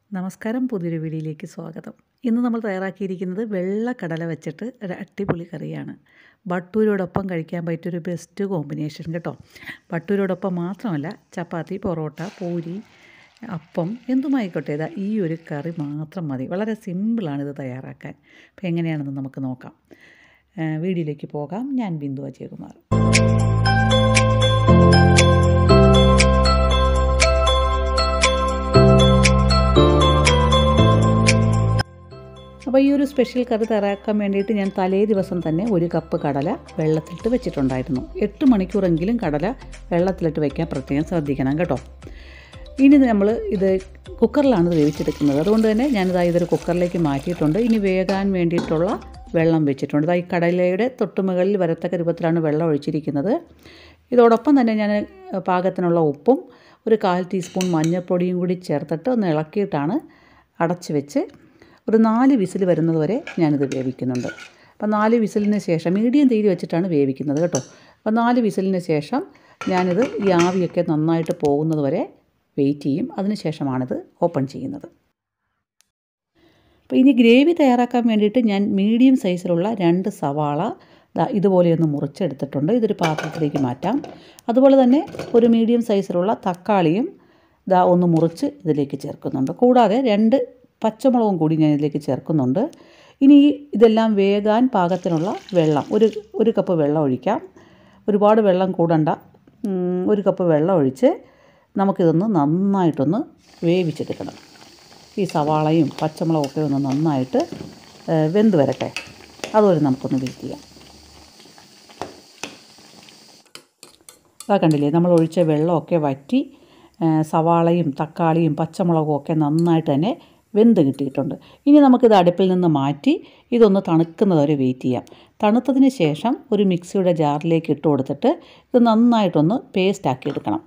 നമസ്കാരം പുതിയൊരു വീഡിയോയിലേക്ക് സ്വാഗതം ഇന്ന് നമ്മൾ തയ്യാറാക്കിയിരിക്കുന്നത് വെള്ള കടല വെച്ചിട്ട് ഒരു അടിപൊളി കറിയാണ് ബട്ടൂരോടൊപ്പം കഴിക്കാൻ പറ്റിയൊരു ബെസ്റ്റ് കോമ്പിനേഷൻ കേട്ടോ ബട്ടൂരോടൊപ്പം മാത്രമല്ല ചപ്പാത്തി പൊറോട്ട പൂരി അപ്പം എന്തുമായിക്കോട്ടെ ഇതാ ഈ ഒരു കറി മാത്രം മതി വളരെ സിമ്പിളാണ് ഇത് തയ്യാറാക്കാൻ അപ്പോൾ എങ്ങനെയാണെന്ന് നമുക്ക് നോക്കാം ആ, വീഡിയോയിലേക്ക് പോകാം ഞാൻ ബിന്ദു അജയകുമാർ അപ്പോൾ ഈ ഒരു സ്പെഷ്യൽ കറി തയ്യാറാക്കാൻ വേണ്ടിയിട്ട് ഞാൻ തലേ ദിവസം തന്നെ ഒരു കപ്പ് കടല വെള്ളത്തിലിട്ട് വെച്ചിട്ടുണ്ടായിരുന്നു എട്ട് മണിക്കൂറെങ്കിലും കടല വെള്ളത്തിലിട്ട് വെക്കാൻ പ്രത്യേകം ശ്രദ്ധിക്കണം കേട്ടോ ഇനി നമ്മൾ ഇത് കുക്കറിലാണ് ഇത് വേവിച്ചെടുക്കുന്നത് അതുകൊണ്ട് തന്നെ ഞാനിതാ ഇതൊരു കുക്കറിലേക്ക് മാറ്റിയിട്ടുണ്ട് ഇനി വേകാൻ വേണ്ടിയിട്ടുള്ള വെള്ളം വെച്ചിട്ടുണ്ട് ഇതാ ഈ കടലയുടെ തൊട്ടുമുകളിൽ വരത്തക്ക രൂപത്തിലാണ് വെള്ളം ഒഴിച്ചിരിക്കുന്നത് ഇതോടൊപ്പം തന്നെ ഞാൻ പാകത്തിനുള്ള ഉപ്പും ഒരു കാൽ ടീസ്പൂൺ മഞ്ഞൾപ്പൊടിയും കൂടി ചേർത്തിട്ട് ഒന്ന് ഇളക്കിയിട്ടാണ് അടച്ച് വെച്ച് ഒരു നാല് വിസിൽ വരുന്നത് വരെ ഞാനിത് വേവിക്കുന്നുണ്ട് അപ്പോൾ നാല് വിസിലിന് ശേഷം മീഡിയം തീരി വെച്ചിട്ടാണ് വേവിക്കുന്നത് കേട്ടോ അപ്പോൾ നാല് വിസിലിന് ശേഷം ഞാനിത് ഈ ആവിയൊക്കെ നന്നായിട്ട് പോകുന്നത് വരെ വെയിറ്റ് ചെയ്യും അതിന് ശേഷമാണിത് ഓപ്പൺ ചെയ്യുന്നത് അപ്പോൾ ഇനി ഗ്രേവി തയ്യാറാക്കാൻ വേണ്ടിയിട്ട് ഞാൻ മീഡിയം സൈസിലുള്ള രണ്ട് സവാള ദാ ഇതുപോലെയൊന്ന് മുറിച്ചെടുത്തിട്ടുണ്ട് ഇതൊരു പാത്രത്തിലേക്ക് മാറ്റാം അതുപോലെ തന്നെ ഒരു മീഡിയം സൈസിലുള്ള തക്കാളിയും ദാ ഒന്ന് മുറിച്ച് ഇതിലേക്ക് ചേർക്കുന്നുണ്ട് കൂടാതെ രണ്ട് പച്ചമുളകും കൂടി ഞാൻ ഇതിലേക്ക് ചേർക്കുന്നുണ്ട് ഇനി ഈ ഇതെല്ലാം വേകാൻ പാകത്തിനുള്ള വെള്ളം ഒരു ഒരു കപ്പ് വെള്ളം ഒഴിക്കാം ഒരുപാട് വെള്ളം കൂടണ്ട ഉം, ഒരു കപ്പ് വെള്ളം ഒഴിച്ച് നമുക്കിതൊന്ന് നന്നായിട്ടൊന്ന് വേവിച്ചെടുക്കണം ഈ സവാളയും പച്ചമുളകും ഒക്കെ ഒന്ന് നന്നായിട്ട് ഏ, വെന്ത് വരട്ടെ അതുവരെ നമുക്കൊന്ന് വെയിറ്റ് ചെയ്യാം അതാ കണ്ടില്ലേ നമ്മൾ ഒഴിച്ച വെള്ളമൊക്കെ വറ്റി ഏ, സവാളയും തക്കാളിയും പച്ചമുളകും ഒക്കെ നന്നായിട്ട് തന്നെ വെന്ത് കിട്ടിയിട്ടുണ്ട് ഇനി നമുക്കിത് അടുപ്പിൽ നിന്ന് മാറ്റി ഇതൊന്ന് തണുക്കുന്നത് വരെ വെയിറ്റ് ചെയ്യാം തണുത്തതിന് ശേഷം ഒരു മിക്സിയുടെ ജാറിലേക്ക് ഇട്ട് കൊടുത്തിട്ട് ഇത് നന്നായിട്ടൊന്ന് പേസ്റ്റ് ആക്കി എടുക്കണം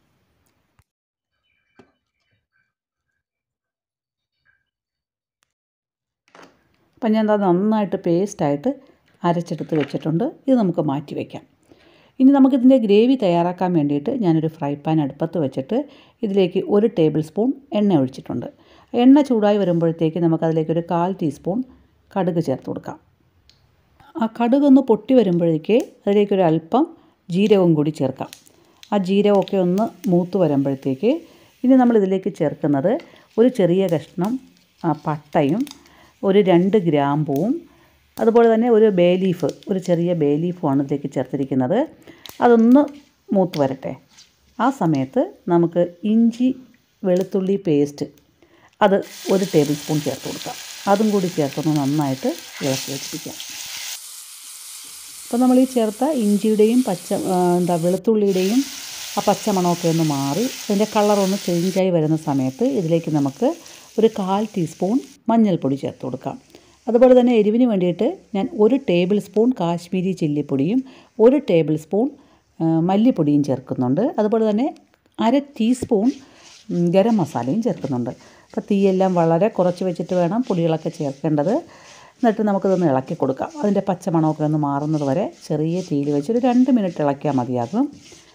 അപ്പം ഞാൻ അത് നന്നായിട്ട് പേസ്റ്റായിട്ട് അരച്ചെടുത്ത് വെച്ചിട്ടുണ്ട് ഇത് നമുക്ക് മാറ്റി വയ്ക്കാം ഇനി നമുക്കിതിൻ്റെ ഗ്രേവി തയ്യാറാക്കാൻ വേണ്ടിയിട്ട് ഞാനൊരു ഫ്രൈ പാൻ അടുപ്പത്ത് വെച്ചിട്ട് ഇതിലേക്ക് ഒരു ടേബിൾ സ്പൂൺ എണ്ണ ഒഴിച്ചിട്ടുണ്ട് എണ്ണ ചൂടായി വരുമ്പോഴത്തേക്ക് നമുക്കതിലേക്ക് ഒരു കാൽ ടീസ്പൂൺ കടുക് ചേർത്ത് കൊടുക്കാം ആ കടുകൊന്ന് പൊട്ടി വരുമ്പോഴേക്ക് അതിലേക്കൊരു അല്പം ജീരകവും കൂടി ചേർക്കാം ആ ജീരകമൊക്കെ ഒന്ന് മൂത്ത് വരുമ്പോഴത്തേക്ക് ഇനി നമ്മൾ ഇതിലേക്ക് ചേർക്കുന്നത് ഒരു ചെറിയ കഷ്ണം ആ, പട്ടയും ഒരു രണ്ട് ഗ്രാമ്പൂവും അതുപോലെ തന്നെ ഒരു ബേ ലീഫ് ഒരു ചെറിയ ബേ ലീഫുമാണ് ഇതിലേക്ക് ചേർത്തിരിക്കുന്നത് അതൊന്ന് മൂത്ത് വരട്ടെ ആ സമയത്ത് നമുക്ക് ഇഞ്ചി വെളുത്തുള്ളി പേസ്റ്റ് അത് ഒരു ടേബിൾ സ്പൂൺ ചേർത്ത് കൊടുക്കാം അതും കൂടി ചേർത്തൊന്ന് നന്നായിട്ട് ഇളക്കി വെച്ചിരിക്കാം അപ്പോൾ നമ്മൾ ഈ ചേർത്ത ഇഞ്ചിയുടെയും പച്ച ആ, എന്താ വെളുത്തുള്ളിയുടെയും ആ പച്ചമണമൊക്കെ ഒന്ന് മാറി അതിൻ്റെ കളറൊന്ന് ചേഞ്ചായി വരുന്ന സമയത്ത് ഇതിലേക്ക് നമുക്ക് ഒരു കാൽ ടീസ്പൂൺ മഞ്ഞൾപ്പൊടി ചേർത്ത് കൊടുക്കാം അതുപോലെ തന്നെ എരിവിന് വേണ്ടിയിട്ട് ഞാൻ ഒരു ടേബിൾ സ്പൂൺ കാശ്മീരി ചില്ലിപ്പൊടിയും ഒരു ടേബിൾ സ്പൂൺ ആ, മല്ലിപ്പൊടിയും ചേർക്കുന്നുണ്ട് അതുപോലെ തന്നെ അര ടീസ്പൂൺ ഉം, ഗരം മസാലയും ചേർക്കുന്നുണ്ട് അപ്പോൾ തീയെല്ലാം വളരെ കുറച്ച് വെച്ചിട്ട് വേണം പൊടികളൊക്കെ ചേർക്കേണ്ടത് എന്നിട്ട് നമുക്കിതൊന്ന് ഇളക്കി കൊടുക്കാം അതിൻ്റെ പച്ചമണമൊക്കെ ഒന്ന് മാറുന്നത് വരെ ചെറിയ തീയിൽ വെച്ച് ഒരു രണ്ട് മിനിറ്റ് ഇളക്കിയാൽ മതിയാകും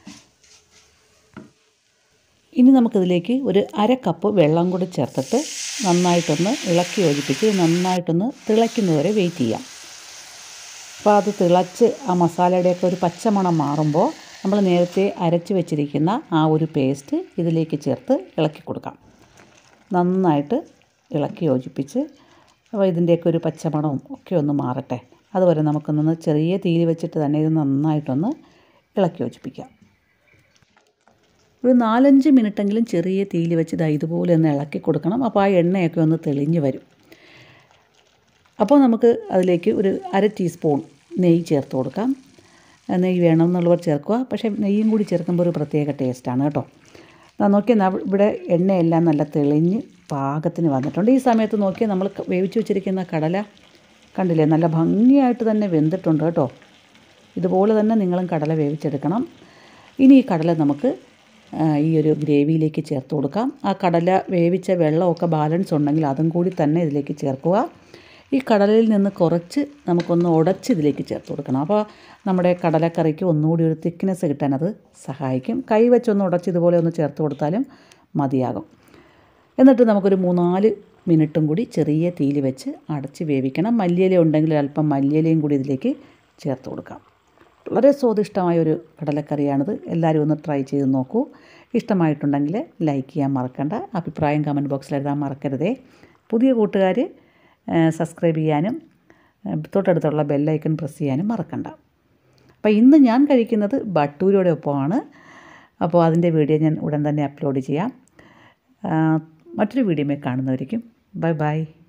ഇനി നമുക്കിതിലേക്ക് ഒരു അര കപ്പ് വെള്ളം കൂടി ചേർത്തിട്ട് നന്നായിട്ടൊന്ന് ഇളക്കി യോജിപ്പിച്ച് ഇത് നന്നായിട്ടൊന്ന് തിളയ്ക്കുന്നത് വരെ വെയിറ്റ് ചെയ്യാം അപ്പോൾ അത് തിളച്ച് ആ മസാലയുടെയൊക്കെ ഒരു പച്ചമണം മാറുമ്പോൾ നമ്മൾ നേരത്തെ അരച്ച് വെച്ചിരിക്കുന്ന ആ ഒരു പേസ്റ്റ് ഇതിലേക്ക് ചേർത്ത് ഇളക്കി കൊടുക്കാം നന്നായിട്ട് ഇളക്കി യോജിപ്പിച്ച് അപ്പോൾ ഇതിൻ്റെയൊക്കെ ഒരു പച്ചമണവും ഒക്കെ ഒന്ന് മാറട്ടെ അതുവരെ നമുക്കൊന്ന് ചെറിയ തീയിൽ വെച്ചിട്ട് തന്നെ ഇത് നന്നായിട്ടൊന്ന് ഇളക്കി യോജിപ്പിക്കാം ഒരു നാലഞ്ച് മിനിറ്റെങ്കിലും ചെറിയ തീയിൽ വെച്ച് ഇതാ ഇതുപോലെ ഒന്ന് ഇളക്കി കൊടുക്കണം അപ്പോൾ ആ എണ്ണയൊക്കെ ഒന്ന് തെളിഞ്ഞ് വരും അപ്പോൾ നമുക്ക് അതിലേക്ക് ഒരു അര ടീസ്പൂൺ നെയ്യ് ചേർത്ത് കൊടുക്കാം ആ നെയ്യ് വേണം എന്നുള്ളവർ ചേർക്കുക പക്ഷേ നെയ്യും കൂടി ചേർക്കുമ്പോൾ ഒരു പ്രത്യേക ടേസ്റ്റാണ് കേട്ടോ ദാ നോക്കിയാൽ ന- ഇവിടെ എണ്ണയെല്ലാം നല്ല തെളിഞ്ഞ് പാകത്തിന് വന്നിട്ടുണ്ട് ഈ സമയത്ത് നോക്കിയാൽ നമ്മൾ ക- വേവിച്ച് വെച്ചിരിക്കുന്ന കടല കണ്ടില്ലേ നല്ല ഭംഗിയായിട്ട് തന്നെ വെന്തിട്ടുണ്ട് കേട്ടോ ഇതുപോലെ തന്നെ നിങ്ങളും കടല വേവിച്ചെടുക്കണം ഇനി ഈ കടല നമുക്ക് ആ, ഈ ഒരു ഗ്രേവിയിലേക്ക് ചേർത്ത് കൊടുക്കാം ആ കടല വേവിച്ച വെള്ളമൊക്കെ ബാലൻസ് ഉണ്ടെങ്കിൽ അതും കൂടി തന്നെ ഇതിലേക്ക് ചേർക്കുക ഈ കടലയിൽ നിന്ന് കുറച്ച് നമുക്കൊന്ന് ഉടച്ച് ഇതിലേക്ക് ചേർത്ത് കൊടുക്കണം അപ്പോൾ നമ്മുടെ കടലക്കറിക്ക് ഒന്നുകൂടി ഒരു തിക്നെസ് കിട്ടാൻ അത് സഹായിക്കും കൈ വെച്ചൊന്ന് ഉടച്ച് ഇതുപോലെ ഒന്ന് ചേർത്ത് കൊടുത്താലും മതിയാകും എന്നിട്ട് നമുക്കൊരു മൂന്നാല് മിനിറ്റും കൂടി ചെറിയ തീയിൽ വെച്ച് അടച്ച് വേവിക്കണം മല്ലിയില ഉണ്ടെങ്കിൽ അല്പം മല്ലിയിലയും കൂടി ഇതിലേക്ക് ചേർത്ത് കൊടുക്കാം വളരെ സ്വാദിഷ്ടമായ ഒരു കടലക്കറിയാണിത് എല്ലാവരും ഒന്ന് ട്രൈ ചെയ്ത് നോക്കൂ ഇഷ്ടമായിട്ടുണ്ടെങ്കിൽ ലൈക്ക് ചെയ്യാൻ മറക്കണ്ട അഭിപ്രായം കമൻറ്റ് ബോക്സിൽ എഴുതാൻ മറക്കരുതേ പുതിയ കൂട്ടുകാർ സബ്സ്ക്രൈബ് ചെയ്യാനും തൊട്ടടുത്തുള്ള ബെല്ലൈക്കൺ പ്രസ് ചെയ്യാനും മറക്കണ്ട അപ്പോൾ ഇന്ന് ഞാൻ കഴിക്കുന്നത് ബട്ടൂരയുടെ ഒപ്പമാണ് അപ്പോൾ അതിൻ്റെ വീഡിയോ ഞാൻ ഉടൻ തന്നെ അപ്ലോഡ് ചെയ്യാം മറ്റൊരു വീഡിയോമേ കാണുന്നവരിക്കും ബൈ ബൈ